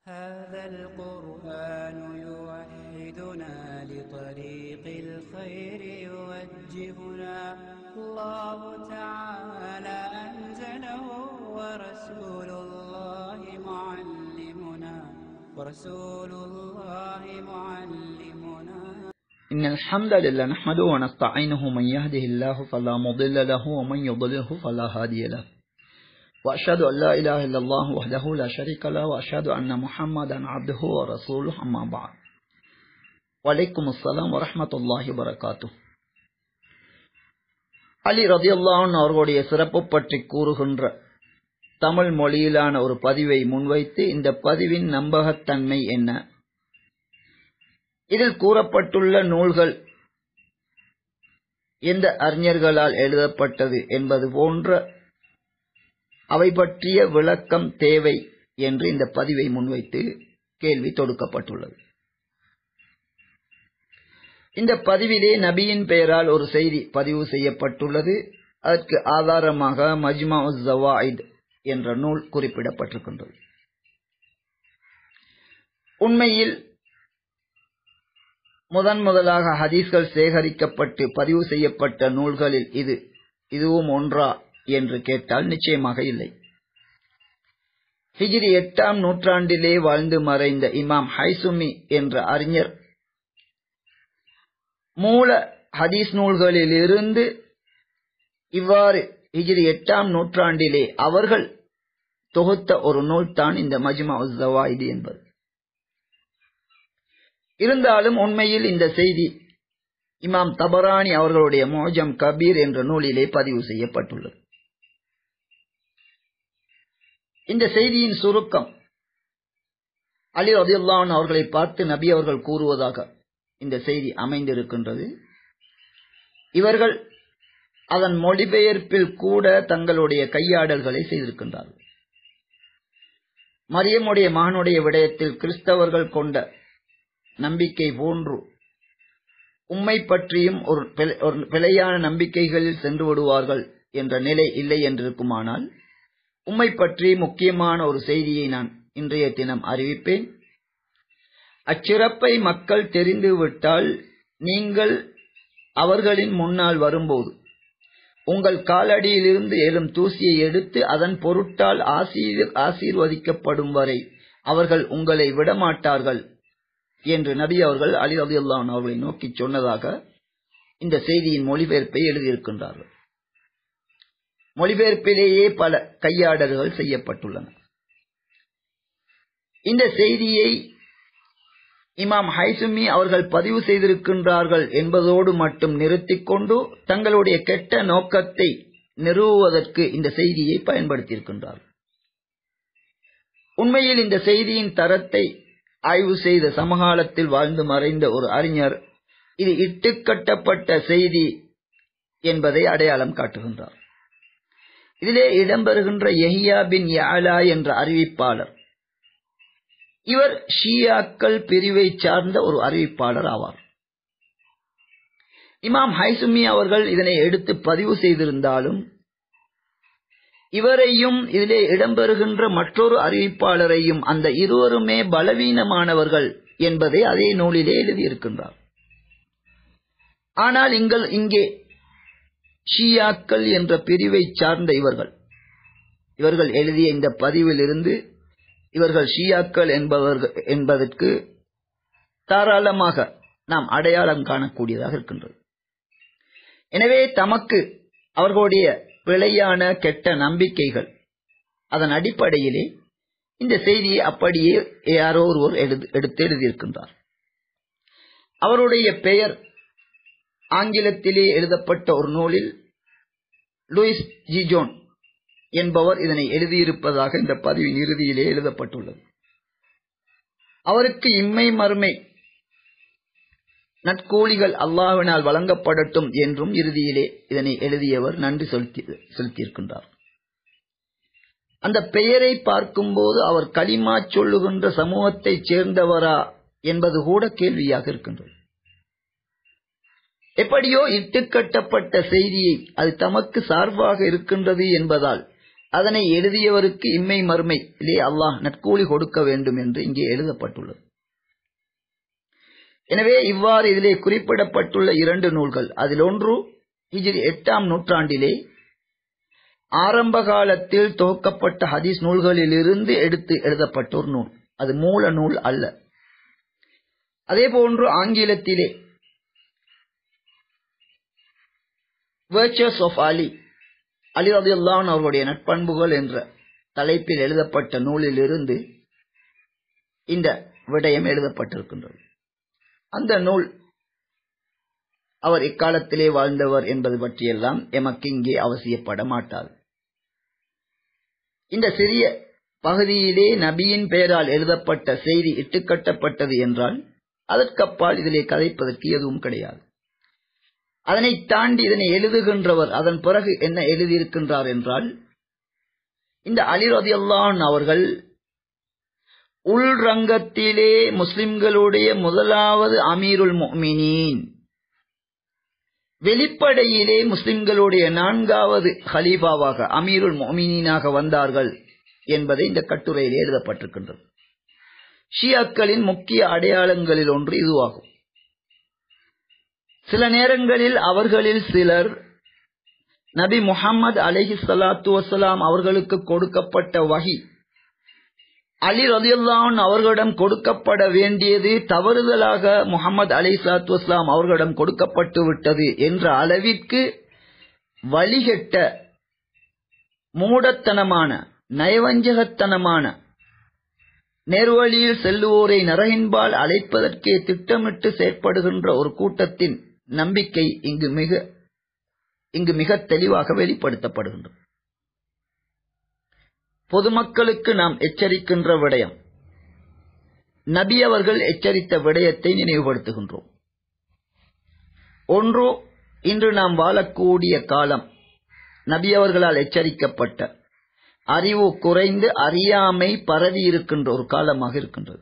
هذا القرآن يوحدنا لطريق الخير يوجهنا الله تعالى أنزله ورسول الله معلمنا ورسول الله معلمنا إن الحمد لله نحمده ونستعينه من يهده الله فلا مضل له ومن يضلله فلا هادي له وأشهد أن لا إله إلا الله وحده لا شريك له وأشهد أن محمدا عبده ورسوله أما بعد وعليكم السلام ورحمة الله وبركاته அலி ரதியுல்லான் அவர்களுடைய சிறப்பு பற்றி கூறுகின்ற தமிழ் மொழியிலான ஒரு பதிவை முன்வைத்து இந்த பதிவின் நம்பகத்தன்மை என்ன இதில் கூறப்பட்டுள்ள நூல்கள் எந்த அறிஞர்களால் எழுதப்பட்டது என்பது போன்ற அவை பற்றிய விளக்கம் தேவை என்று இந்த பதிவை முன்வைத்து கேள்வி தொடுக்கப்பட்டுள்ளது இந்த பதிவிலே நபியின் பெயரால் ஒரு செய்தி பதிவு செய்யப்பட்டுள்ளது அதற்கு ஆதாரமாக மஜ்மா ஜவாயித் என்ற நூல் குறிப்பிடப்பட்டிருக்கின்றது உண்மையில் முதன் முதலாக ஹதீஸ்கள் சேகரிக்கப்பட்டு பதிவு செய்யப்பட்ட நூல்களில் இது இதுவும் ஒன்றா என்று கேட்டால் நிச்சயமாக இல்லை ஹிஜ்ரி எட்டாம் நூற்றாண்டிலே வாழ்ந்து மறைந்த இமாம் ஹைசுமி என்ற அறிஞர் மூல ஹதீஸ் நூல்களிலிருந்து இவ்வாறு ஹிஜ்ரி எட்டாம் நூற்றாண்டிலே அவர்கள் தொகுத்த ஒரு நூல் தான் இந்த மஜ்மா உஸ்ஸவாயிது என்பது இருந்தாலும் உண்மையில் இந்த செய்தி இமாம் தபரானி அவர்களுடைய மோஜம் கபீர் என்ற நூலிலே பதிவு செய்யப்பட்டுள்ளது இந்த செய்தியின் சுருக்கம் அலி ரதியுல்லான் அவர்களை பார்த்து நபி அவர்கள் கூறுவதாக இந்த செய்தி அமைந்திருக்கின்றது இவர்கள் அதன் மொழிபெயர்ப்பில் கூட தங்களுடைய கையாடல்களை செய்திருக்கின்றார்கள் மரியமுடைய மகனுடைய விடயத்தில் கிறிஸ்தவர்கள் கொண்ட நம்பிக்கை போன்று உம்மை பற்றியும் ஒரு பிழையான நம்பிக்கைகளில் சென்று விடுவார்கள் என்ற நிலை இல்லை என்றிருக்குமானால் உம்மை பற்றி முக்கியமான ஒரு செய்தியை நான் இன்றைய தினம் அறிவிப்பேன் அச்சிறப்பை மக்கள் தெரிந்துவிட்டால் நீங்கள் அவர்களின் முன்னால் வரும்போது உங்கள் காலடியிலிருந்து எழும் தூசியை எடுத்து அதன் பொருட்டால் ஆசீர்வதிக்கப்படும் வரை அவர்கள் உங்களை விடமாட்டார்கள் என்று நபி அவர்கள் அலி அலியுல்லான் அவர்களை நோக்கி சொன்னதாக இந்த செய்தியின் மொழிபெயர்ப்பை எழுதியிருக்கின்றார்கள் மொழிபெயர்ப்பிலேயே பல கையாடல்கள் செய்யப்பட்டுள்ளன இந்த செய்தியை இமாம் ஹைசுமி அவர்கள் பதிவு செய்திருக்கின்றார்கள் என்பதோடு மட்டும் நிறுத்திக் கொண்டு தங்களுடைய கெட்ட நோக்கத்தை நிறுவுவதற்கு இந்த செய்தியை பயன்படுத்தியிருக்கின்றார்கள் உண்மையில் இந்த செய்தியின் தரத்தை ஆய்வு செய்த சமகாலத்தில் வாழ்ந்து மறைந்த ஒரு அறிஞர் இது இட்டுக்கட்டப்பட்ட செய்தி என்பதை அடையாளம் காட்டுகின்றார் இதிலே இடம்பெறுகின்ற எஹியா பின் யாலா என்ற அறிவிப்பாளர் இவர் ஷியாக்கள் பிரிவை சார்ந்த ஒரு அறிவிப்பாளர் ஆவார் இமாம் ஹைசுமி அவர்கள் இதனை எடுத்து பதிவு செய்திருந்தாலும் இவரையும் இதிலே இடம்பெறுகின்ற மற்றொரு அறிவிப்பாளரையும் அந்த இருவருமே பலவீனமானவர்கள் என்பதை அதே நூலிலே எழுதியிருக்கின்றார் ஆனால் இங்கள் இங்கே ஷியாக்கள் என்ற பிரிவை சார்ந்த இவர்கள் இவர்கள் எழுதிய இந்த பதிவில் இருந்து இவர்கள் ஷியாக்கள் என்பவர்கள் என்பதற்கு தாராளமாக நாம் அடையாளம் காணக்கூடியதாக இருக்கின்றது எனவே தமக்கு அவர்களுடைய பிழையான கெட்ட நம்பிக்கைகள் அதன் அடிப்படையிலே இந்த செய்தியை அப்படியே யாரோ ஒருவர் எடுத்து எழுதியிருக்கின்றார் அவருடைய பெயர் ஆங்கிலத்திலே எழுதப்பட்ட ஒரு நூலில் லூயிஸ் ஜிஜோன் என்பவர் இதனை எழுதியிருப்பதாக இந்த பதிவின் இறுதியிலே எழுதப்பட்டுள்ளது அவருக்கு இம்மை மறுமை நற்கூலிகள் அல்லாஹினால் வழங்கப்படட்டும் என்றும் இறுதியிலே இதனை எழுதியவர் நன்றி செலுத்தி செலுத்தியிருக்கின்றார் அந்த பெயரை பார்க்கும்போது அவர் களிமா சொல்லுகின்ற சமூகத்தைச் சேர்ந்தவரா என்பது கூட கேள்வியாக இருக்கின்றது எப்படியோ இட்டுக்கட்டப்பட்ட செய்தியை அது தமக்கு சார்பாக இருக்கின்றது என்பதால் அதனை எழுதியவருக்கு இம்மை மறுமையிலே அல்லாஹ் நற்கூலி கொடுக்க வேண்டும் என்று இங்கே எழுதப்பட்டுள்ளது எனவே இவ்வாறு இதிலே குறிப்பிடப்பட்டுள்ள இரண்டு நூல்கள் அதில் ஒன்று ஹிஜ்ரி எட்டாம் நூற்றாண்டிலே ஆரம்ப காலத்தில் தொகுக்கப்பட்ட ஹதீஸ் நூல்களிலிருந்து எடுத்து எழுதப்பட்ட ஒரு நூல் அது மூல நூல் அல்ல அதே போன்று ஆங்கிலத்திலே வேர்ச்சர்ஸ் ஆஃப் அலி அலி ரதியுல்லான் அவர்களுடைய நட்பண்புகள் என்ற தலைப்பில் எழுதப்பட்ட நூலிலிருந்து இந்த விடயம் எழுதப்பட்டிருக்கின்றது அந்த நூல் அவர் இக்காலத்திலே வாழ்ந்தவர் என்பது பற்றியெல்லாம் எமக்கு இங்கே அவசியப்பட மாட்டாது இந்த சிறிய பகுதியிலே நபியின் பெயரால் எழுதப்பட்ட செய்தி இட்டுக்கட்டப்பட்டது என்றால் அதற்கப்பால் இதிலே கதைப்பதற்கு எதுவும் கிடையாது அதனை தாண்டி இதனை எழுதுகின்றவர் அதன் பிறகு என்ன எழுதியிருக்கின்றார் என்றால் இந்த அலிரதியல்லான் அவர்கள் உள்ரங்கத்திலே முஸ்லிம்களுடைய முதலாவது அமீருல் மொமினின் வெளிப்படையிலே முஸ்லிம்களுடைய நான்காவது ஹலீஃபாவாக அமீருல் மொமினாக வந்தார்கள் என்பதை இந்த கட்டுரையில் எழுதப்பட்டிருக்கின்றது ஷியாக்களின் முக்கிய அடையாளங்களில் ஒன்று இதுவாகும் சில நேரங்களில் அவர்களில் சிலர் நபி முகம்மது அலஹி சலாத்து வசலாம் அவர்களுக்கு கொடுக்கப்பட்ட வகி அலி ரதியுல்லான் அவர்களிடம் கொடுக்கப்பட வேண்டியது தவறுதலாக முகமது அலி சலாத்து வஸ்லாம் அவர்களிடம் கொடுக்கப்பட்டு விட்டது என்ற அளவிற்கு வழிகெட்ட மூடத்தனமான நயவஞ்சகத்தனமான நேர்வழியில் செல்லுவோரை நரகின்பால் அழைப்பதற்கே திட்டமிட்டு செயற்படுகின்ற ஒரு கூட்டத்தின் நம்பிக்கை இங்கு மிக இங்கு மிக தெளிவாக வெளிப்படுத்தப்படுகின்றது பொதுமக்களுக்கு நாம் எச்சரிக்கின்ற விடயம் நபி அவர்கள் எச்சரித்த விடயத்தை நினைவுபடுத்துகின்றோம் ஒன்று இன்று நாம் வாழக்கூடிய காலம் நபி அவர்களால் எச்சரிக்கப்பட்ட அறிவு குறைந்து அறியாமை பரவி இருக்கின்ற ஒரு காலமாக இருக்கின்றது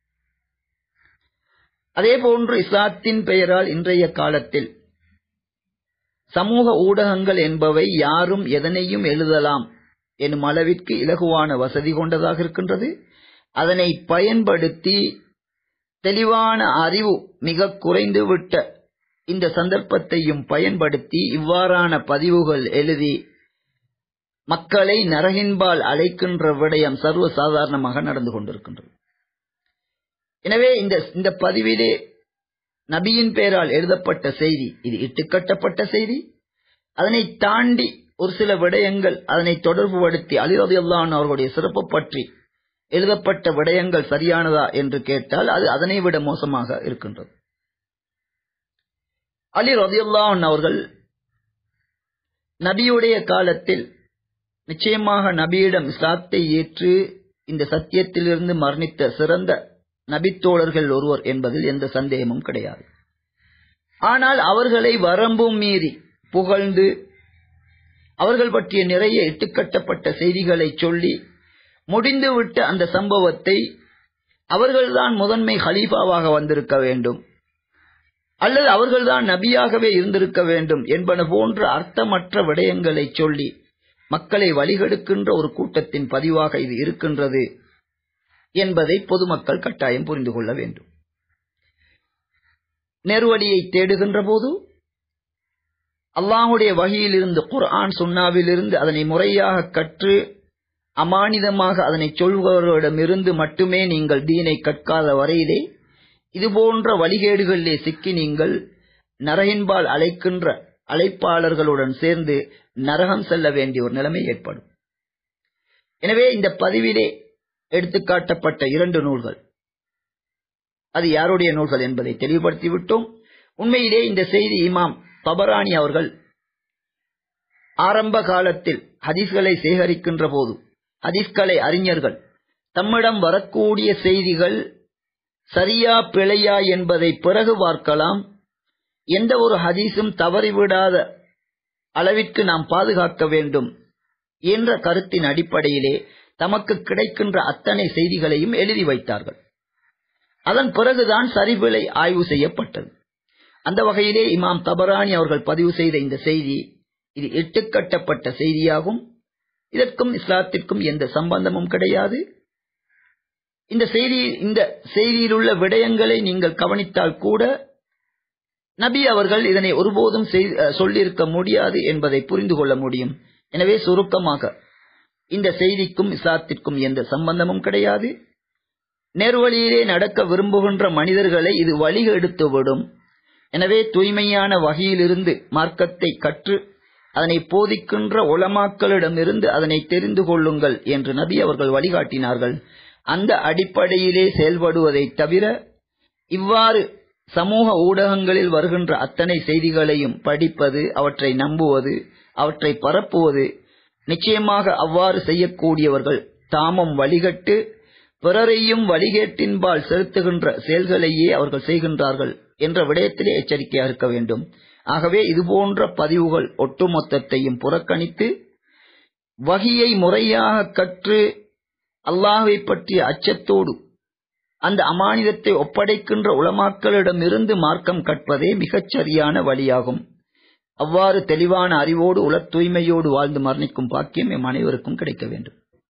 அதே போன்று இஸ்லாத்தின் பெயரால் இன்றைய காலத்தில் சமூக ஊடகங்கள் என்பவை யாரும் எதனையும் எழுதலாம் எனும் அளவிற்கு இலகுவான வசதி கொண்டதாக இருக்கின்றது அதனை பயன்படுத்தி தெளிவான அறிவு மிக குறைந்துவிட்ட இந்த சந்தர்ப்பத்தையும் பயன்படுத்தி இவ்வாறான பதிவுகள் எழுதி மக்களை நரகின்பால் அழைக்கின்ற விடயம் சர்வ சாதாரணமாக நடந்து கொண்டிருக்கின்றது எனவே இந்த இந்த பதிவிலே நபியின் பெயரால் எழுதப்பட்ட செய்தி இது இட்டுக்கட்டப்பட்ட செய்தி அதனை தாண்டி ஒரு சில விடயங்கள் அதனை தொடர்புபடுத்தி அலிரதியுல்லான் அவர்களுடைய சிறப்பு பற்றி எழுதப்பட்ட விடயங்கள் சரியானதா என்று கேட்டால் அது அதனை விட மோசமாக இருக்கின்றது அலி ரதியுல்லான் அவர்கள் நபியுடைய காலத்தில் நிச்சயமாக நபியிடம் இஸ்லாத்தை ஏற்று இந்த சத்தியத்திலிருந்து மரணித்த சிறந்த நபித்தோழர்கள் ஒருவர் என்பதில் எந்த சந்தேகமும் கிடையாது ஆனால் அவர்களை வரம்பும் மீறி புகழ்ந்து அவர்கள் பற்றிய நிறைய இட்டுக்கட்டப்பட்ட செய்திகளை சொல்லி முடிந்துவிட்ட அந்த சம்பவத்தை அவர்கள்தான் முதன்மை ஹலீஃபாவாக வந்திருக்க வேண்டும் அல்லது அவர்கள்தான் நபியாகவே இருந்திருக்க வேண்டும் என்பன போன்ற அர்த்தமற்ற விடயங்களை சொல்லி மக்களை வழிகெடுக்கின்ற ஒரு கூட்டத்தின் பதிவாக இது இருக்கின்றது என்பதை பொதுமக்கள் கட்டாயம் புரிந்து கொள்ள வேண்டும் நெருவழியை தேடுகின்ற போது அல்லாஹுடைய வகையிலிருந்து குர்ஆன் சுன்னாவிலிருந்து அதனை முறையாக கற்று அமானிதமாக அதனை சொல்பவர்களிடமிருந்து மட்டுமே நீங்கள் தீனை கற்காத வரையிலே இதுபோன்ற வழிகேடுகளிலே சிக்கி நீங்கள் நரகின்பால் அழைக்கின்ற அழைப்பாளர்களுடன் சேர்ந்து நரகம் செல்ல வேண்டிய ஒரு நிலைமை ஏற்படும் எனவே இந்த பதிவிலே எடுத்துக்காட்டப்பட்ட இரண்டு நூல்கள் அது யாருடைய நூல்கள் என்பதை தெளிவுபடுத்திவிட்டோம் உண்மையிலே இந்த செய்தி இமாம் தபரானி அவர்கள் ஆரம்ப காலத்தில் ஹதீஸ்களை சேகரிக்கின்ற போது ஹதீஸ்களை அறிஞர்கள் தம்மிடம் வரக்கூடிய செய்திகள் சரியா பிழையா என்பதை பிறகு பார்க்கலாம் எந்த ஒரு ஹதீஸும் தவறிவிடாத அளவிற்கு நாம் பாதுகாக்க வேண்டும் என்ற கருத்தின் அடிப்படையிலே தமக்கு கிடைக்கின்ற அத்தனை செய்திகளையும் எழுதி வைத்தார்கள் அதன் பிறகுதான் சரிபிழை ஆய்வு செய்யப்பட்டது அந்த வகையிலே இமாம் தபரானி அவர்கள் பதிவு செய்த இந்த செய்தி இது எட்டுக்கட்டப்பட்ட செய்தியாகும் இதற்கும் இஸ்லாத்திற்கும் எந்த சம்பந்தமும் கிடையாது இந்த செய்தி இந்த செய்தியில் உள்ள விடயங்களை நீங்கள் கவனித்தால் கூட நபி அவர்கள் இதனை ஒருபோதும் சொல்லியிருக்க முடியாது என்பதை புரிந்து கொள்ள முடியும் எனவே சுருக்கமாக இந்த செய்திக்கும் இஸ்லாத்திற்கும் எந்த சம்பந்தமும் கிடையாது நேர்வழியிலே நடக்க விரும்புகின்ற மனிதர்களை இது வழி எடுத்துவிடும் எனவே தூய்மையான வகையிலிருந்து மார்க்கத்தை கற்று அதனை போதிக்கின்ற உளமாக்களிடமிருந்து அதனை தெரிந்து கொள்ளுங்கள் என்று நபி அவர்கள் வழிகாட்டினார்கள் அந்த அடிப்படையிலே செயல்படுவதை தவிர இவ்வாறு சமூக ஊடகங்களில் வருகின்ற அத்தனை செய்திகளையும் படிப்பது அவற்றை நம்புவது அவற்றை பரப்புவது நிச்சயமாக அவ்வாறு செய்யக்கூடியவர்கள் தாமும் வழிகட்டு பிறரையும் வழிகேட்டின்பால் செலுத்துகின்ற செயல்களையே அவர்கள் செய்கின்றார்கள் என்ற விடயத்திலே எச்சரிக்கையாக இருக்க வேண்டும் ஆகவே இதுபோன்ற பதிவுகள் ஒட்டுமொத்தத்தையும் புறக்கணித்து வகியை முறையாக கற்று அல்லாஹை பற்றிய அச்சத்தோடு அந்த அமானிதத்தை ஒப்படைக்கின்ற உளமாக்களிடமிருந்து மார்க்கம் கற்பதே மிகச் சரியான வழியாகும் அவ்வாறு தெளிவான அறிவோடு உள தூய்மையோடு வாழ்ந்து மரணிக்கும் பாக்கியம் எம் அனைவருக்கும் கிடைக்க வேண்டும்